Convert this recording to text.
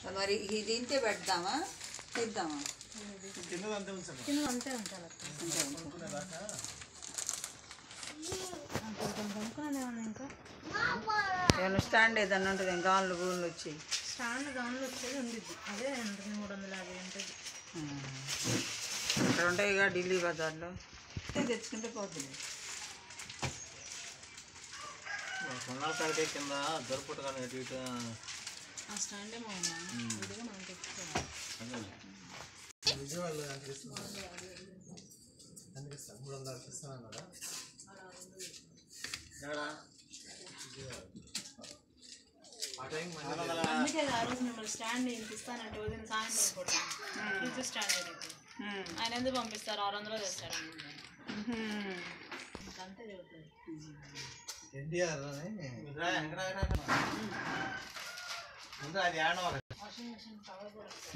మరి ఇది ఇంతే పెడదామా తెద్దామా కింద అంతే ఉంచమ్మా కింద అంతే ఉంటాను అక్క కొనుక్కునేదాకా కొంచెం కొనుక్కున్నాను ఏమన్నా ఇంకా ఏమైనా స్టాండ్ ఏదన్నా ఉంటుంది గాన్లు గూళ్ళు వచ్చి స్టాండ్ గౌన్లు వచ్చేది ఉండిద్ది అదే రెండు మూడు వందల యాభై ఉంటుంది ఇక్కడ ఉంటాయిగా ఢిల్లీ బజార్లో తెచ్చుకుంటే పోతుంది కొన్నాళ్ళ ప్యాకెటే కింద దొరుకుతుంది కానీ ఇటు ఇటు ఆ స్టాండే మా విడిగా మనం తెచ్చుకోవాలి విజయవాడలో ఎంత ఇస్తున్నా ఎంత ఇస్తా మూడు వందలకి ఇస్తాను కదా ఆ టైం అందుకే ఆ రోజు మిమ్మల్ని స్టాండ్ ఇంత ఇస్తానంటే ఉదయం సాయంత్రం పూట ఫ్రిడ్జ్ స్టాండ్ అడిగితే ఆయన ఎందుకు పంపిస్తారు ఆరు వందలు తెస్తారు అంతే చెబుతుంది ఎన్టీఆర్ ముందు అది ఆడవాలి వాషింగ్ మెషిన్ కవర్ కూడా వస్తుంది.